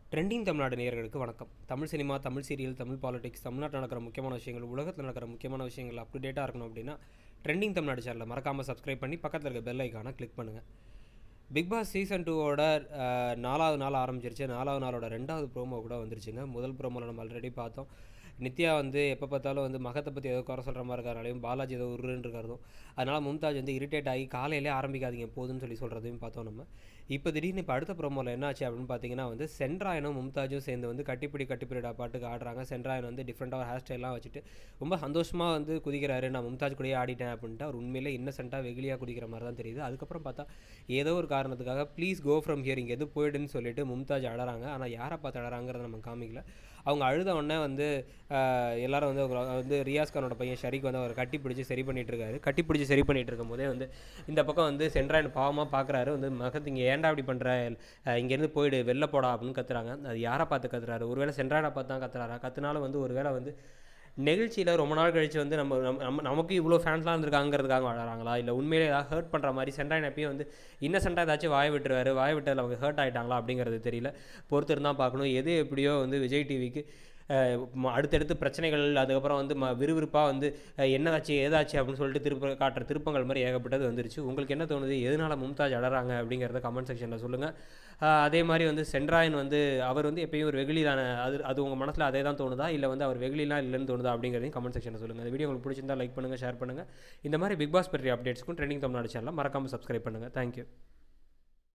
trending Tamil Nadu நேயர்களுக்கு வணக்கம் Tamil cinema Tamil serial Tamil politics தமிழ்நாட்டில் நடக்கிற முக்கியமான விஷயங்கள் உலகத்தில் நடக்கிற முக்கியமான விஷயங்கள் அப் டு டேட்டாக இருக்கணும் அப்படின்னா ட்ரெண்டிங் தமிழ்நாடு சேனலை மறக்காமல் சப்ஸ்கிரைப் பண்ணி பக்கத்தில் இருக்க பெல் ஐக்கானை கிளிக் பண்ணுங்கள் பிக் பாஸ் சீசன் டூவோட நாலாவது நாள் ஆரம்பிச்சிருச்சு நாலாவது நாளோட ரெண்டாவது ப்ரோமோ கூட வந்துருச்சுங்க முதல் ப்ரோமோவில் நம்ம ஆல்ரெடி பார்த்தோம் நித்யா வந்து எப்போ பார்த்தாலும் வந்து மகத்தை பற்றி ஏதோ குறை சொல்கிற மாதிரி இருக்காராலையும் பாலாஜி ஏதோ உருன்னு இருக்கிறதும் அதனால் மும்தாஜ் வந்து இரிட்டேட் ஆகி காலையிலே ஆரம்பிக்காதீங்க போதுன்னு சொல்லி சொல்கிறதையும் பார்த்தோம் நம்ம இப்போ திடீர்னு இப்போ அடுத்த ப்ரோமோவில் என்ன ஆச்சு அப்படின்னு பார்த்தீங்கன்னா வந்து சென்ட்ராயனும் மும்தாஜும் சேர்ந்து வந்து கட்டிப்பிடி கட்டிப்பிடிடா பாட்டுக்கு ஆடுறாங்க சென்ட்ராயன் வந்து டிஃப்ரெண்ட்டாக ஹேர் ஸ்டைல்லாம் வச்சுட்டு ரொம்ப சந்தோஷமாக வந்து குதிக்கிறாரு நான் மும்தாஜ் கூடயே ஆடிட்டேன் அப்படின்ட்டு அவர் உண்மையிலே இன்னசென்ட்டாக வெகுளியாக குதிக்கிற மாதிரி தான் தெரியுது அதுக்கப்புறம் பார்த்தா ஏதோ ஒரு காரணத்துக்காக ப்ளீஸ் கோ ஃப்ரம் ஹியர் இங்கே எது போயிடுன்னு சொல்லிட்டு மும்தாஜ் அழறாங்க ஆனால் யாரை பார்த்து அழறாங்கிறத நம்ம காமிக்கல அவங்க அழுத உடனே வந்து ஆஹ், எல்லாரும் வந்து அவங்கள வந்து ரியாஸ் கானோட பையன் ஷரிக் வந்து அவர் கட்டி பிடிச்சி சரி பண்ணிட்டு இருக்காரு கட்டி பிடிச்சி சரி பண்ணிட்டு இருக்கும் போதே வந்து இந்த பக்கம் வந்து சென்ட்ராயன் பாவமாக பார்க்குறாரு வந்து மகத் இங்கே ஏன்டா இப்படி பண்ணுற இங்கேருந்து போயிடு வெளில போடா அப்படின்னு கத்துறாங்க அது யாரை பார்த்து கத்துறாரு ஒருவேளை சென்ட்ராயனை பார்த்து தான் கத்துறாரா கத்துனாலும் வந்து ஒருவேளை வந்து நெகிழ்ச்சியில் ரொம்ப நாள் கழிச்சு வந்து நம்ம நம்ம நம்ம நமக்கு இவ்வளோ ஃபேன்ஸ்லாம் இருந்திருக்காங்கிறதுக்காக வளராங்களா இல்லை உண்மையிலே ஏதாவது ஹர்ட் பண்ணுற மாதிரி சென்ட்ராயன் எப்பயும் வந்து இன்னசென்ட்டாக ஏதாச்சும் வாய விட்டுருவாரு வாய விட்டதில் அவங்க ஹர்ட் ஆகிட்டாங்களா அப்படிங்கிறது தெரியல பொறுத்து இருந்தால் பார்க்கணும் எது எப்படியோ வந்து விஜய் டிவிக்கு அடுத்தடுத்து பிரச்சனைகள் அதுக்கப்புறம் வந்து ம விறுவிறுப்பாக வந்து அஹ், என்னதாச்சு ஏதாச்சு அப்படின்னு சொல்லிட்டு திருப்ப காட்டுற திருப்பங்கள் மாதிரி ஏகப்பட்டது வந்துருச்சு உங்களுக்கு என்ன தோணுது எதனால மும்தாஜ் அழறாங்க அப்படிங்கிறத கமெண்ட் செக்ஷனில் சொல்லுங்கள் அதே மாதிரி வந்து சென்ட்ராயன் வந்து அவர் வந்து எப்பயும் ஒரு வெகுளி தானே அது அது உங்கள் மனசில் அதே தான் தோணுதா இல்லை வந்து அவர் வெகுளிலாம் இல்லைன்னு தோணுதா அப்படிங்கிறதையும் கமெண்ட் செக்ஷனில் சொல்லுங்கள் இந்த வீடியோ உங்களுக்கு பிடிச்சிருந்தா லைக் பண்ணுங்கள் ஷேர் பண்ணுங்கள் இந்த மாதிரி பிக் பாஸ் பற்றிய அப்டேட்ஸ்க்கும் ட்ரெண்டிங் தமிழ்நாடு சேனலை மறக்காமல் சப்ஸ்கிரைப் பண்ணுங்கள் தேங்க்யூ